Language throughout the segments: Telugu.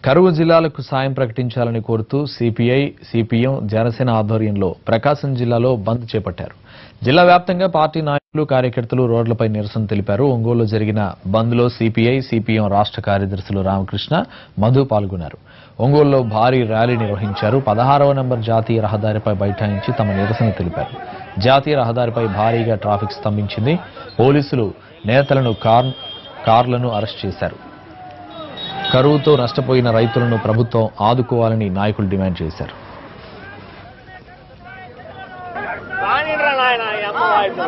కరువు జిల్లాలకు సాయం ప్రకటించాలని కోరుతూ సిపిఐ సిపిఎం జనసేన ఆధ్వర్యంలో ప్రకాశం జిల్లాలో బంద్ చేపట్టారు జిల్లా వ్యాప్తంగా పార్టీ నాయకులు కార్యకర్తలు రోడ్లపై నిరసన తెలిపారు ఒంగోలులో జరిగిన బంద్లో సిపిఐ సిపిఎం రాష్ట్ర కార్యదర్శులు రామకృష్ణ మధు పాల్గొన్నారు ఒంగోలులో భారీ ర్యాలీ నిర్వహించారు పదహారవ నంబర్ జాతీయ రహదారిపై బైఠాయించి తమ నిరసన తెలిపారు జాతీయ రహదారిపై భారీగా ట్రాఫిక్ స్తంభించింది పోలీసులు నేతలను కార్ కార్లను అరెస్ట్ చేశారు కరువుతో నష్టపోయిన రైతులను ప్రభుత్వం ఆదుకోవాలని నాయకులు డిమాండ్ చేశారు రానిరా నాయన ఈ అమ్మ వాయిస్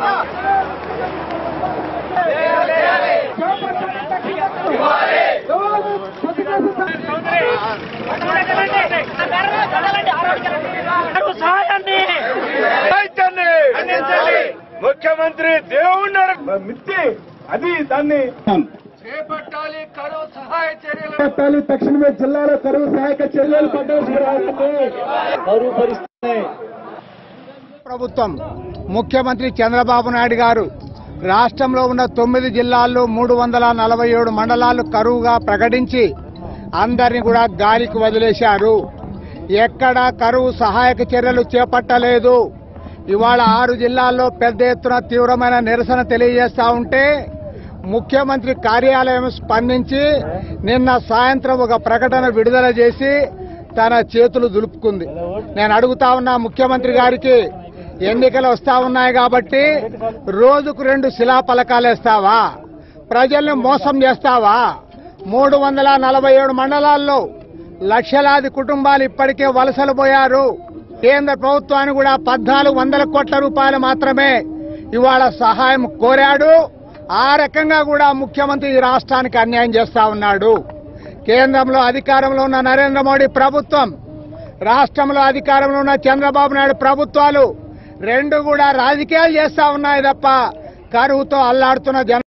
సహాయాన్ని ఖండించండి ముఖ్యమంత్రి దేవుణ్ణి మిత్తి అది దాన్ని చేపట్టాలి కరువు సహాయ చర్యలు చేపట్టాలి తక్షణమే జిల్లాలో కరువు సహాయక చర్యలు కరువు పరిస్థితి ప్రభుత్వం ముఖ్యమంత్రి చంద్రబాబు నాయుడు గారు రాష్ట్రంలో ఉన్న తొమ్మిది జిల్లాల్లో మూడు వందల నలభై ఏడు మండలాలు కరువుగా ప్రకటించి అందరిని కూడా గాలికి వదిలేశారు ఎక్కడ కరువు సహాయక చర్యలు చేపట్టలేదు ఇవాళ ఆరు జిల్లాల్లో పెద్ద ఎత్తున తీవ్రమైన నిరసన తెలియజేస్తా ఉంటే ముఖ్యమంత్రి కార్యాలయం స్పందించి నిన్న సాయంత్రం ఒక ప్రకటన విడుదల చేసి తన చేతులు దులుపుకుంది నేను అడుగుతా ఉన్నా ముఖ్యమంత్రి గారికి ఎన్నికలు వస్తా ఉన్నాయి కాబట్టి రోజుకు రెండు శిలా పలకాలు వేస్తావా ప్రజల్ని మోసం చేస్తావా మూడు వందల నలభై ఏడు మండలాల్లో లక్షలాది కుటుంబాలు ఇప్పటికే వలసలు పోయారు కేంద్ర ప్రభుత్వాన్ని కూడా పద్నాలుగు వందల కోట్ల రూపాయలు మాత్రమే ఇవాళ సహాయం కోరాడు ఆ రకంగా కూడా ముఖ్యమంత్రి ఈ రాష్ట్రానికి అన్యాయం చేస్తా ఉన్నాడు కేంద్రంలో అధికారంలో ఉన్న నరేంద్ర మోడీ ప్రభుత్వం రాష్ట్రంలో అధికారంలో ఉన్న చంద్రబాబు నాయుడు ప్రభుత్వాలు రెండు కూడా రాజకీయాలు చేస్తా ఉన్నాయి తప్ప కరువుతో అల్లాడుతున్న జన